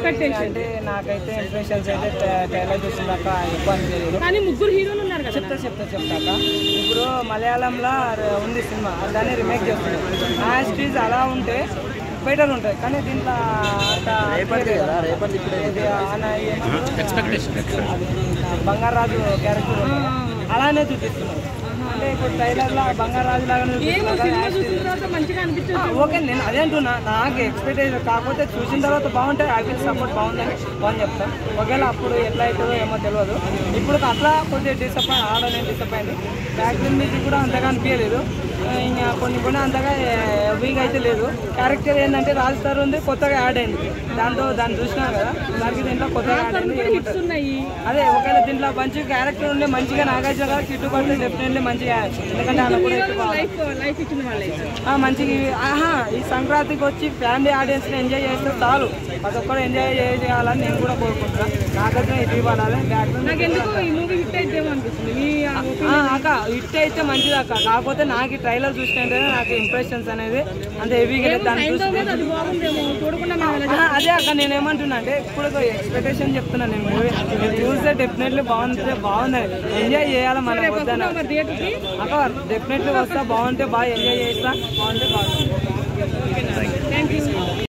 Expectation అంటే నాకైతే impressions అయితే ట్రైలర్ చూసినాక ఎక్కువ అనిపించలేదు కానీ ముగ్గురు హీరోలు ఉన్నారు కదా చెప్తా చెప్తా చెప్తాక ఇప్పుడు మలయాళంలో ఉంది సినిమా దాన్ని రిమేక్ చేస్తుంది యాస్టీజ్ అలా ఉంటే బెటర్ ఉంటుంది కానీ దీంట్లో అంత ఇది ఆయన ఏమంటారు? అది బంగారాజు క్యారెక్టర్ అలానే చూపిస్తున్నారు అంటే ఇప్పుడు ట్రైలర్లో బంగారాజు లాగానే ఏమో చూపిస్తున్నారు సినిమా కానీ చూసిన తర్వాత మంచిగా అనిపించదు ఆ, ఓకే నేను అదే అంటున్నా నాకు ఎక్స్పెక్టేషన్ కాకపోతే చూసిన తర్వాత బాగుంటే ఐ విల్ సపోర్ట్ బాగుందని బాగుంది చెప్తాను ఒకవేళ అప్పుడు ఎట్లా అవుతుందో ఏమో తెలియదు ఇప్పుడు అట్లా కొద్దిగా డిసప్పాయింట్ ఆడ నేను డిసప్పాయింట్ బ్యాక్గ్రౌండ్ మ్యూజిక్ కూడా అంతగా అనిపించలేదు ఆ, ఇంకా కొన్ని కొన్ని అంతగా వీక్ అయితే లేదు క్యారెక్టర్ ఏంటంటే రాజ్ సార్ ఉంది కొత్తగా యాడ్ అయింది దాంతో దాన్ని చూసినా కదా దానికి దీంట్లో కొత్తగా యాడ్ అయింది హిట్స్ ఉన్నాయి అదే ఒకవేళ దీంట్లో మంచి క్యారెక్టర్ ఉండే మంచిగా నాగార్జున గారు కిట్టు పడితే డెఫినెట్లీ మంచిగా ఎందుకంటే ఆయన కూడా ఎక్కువ లైఫ్ లైఫ్ ఇచ్చిన వాళ్ళే ఆ, మంచిగా ఇవి- ఆహా ఈ సంక్రాంతికి వచ్చి ఫ్యామిలీ ఆడియన్స్ ఎంజాయ్ చేస్తే చాలు ప్రతి ఒక్కరు ఎంజాయ్ చేయాలని నేను కూడా కోరుకుంటున్నా నాకైతే ఇది పడాలి బ్యాక్గ్రౌండ్ నాకు ఎందుకు ఈ మూవీ హిట్ అయితేమో అనిపిస్తుంది మీ ఆ opinion ఆ, అక్క హిట్ అయితే మంచిది అక్క కాకపోతే నాకు ఈ ట్రైలర్ చూసినట్టే నాకు ఇంప్రెషన్స్ అనేది అంత హెవీగా లేదు దాన్ని చూసి సైంధవ్ మీద అది బాగుందేమో చూడకుండా మేము ఎలా ఆ, అదే అక్క నేను ఏమంటున్నా అంటే ఇప్పుడు ఎక్స్పెక్టేషన్ చెప్తున్నా నేను మూవీ చూస్తే డెఫినెట్లీ బాగుంటే బాగుంది ఎంజాయ్ చేయాలి మనం వద్దన మరి థియేటర్కి అక్క డెఫినెట్లీ వస్తా బాగుంటే బాగా ఎంజాయ్ చేస్తా బాగుంటే బాగుంటుంది థ్యాంక్ యూ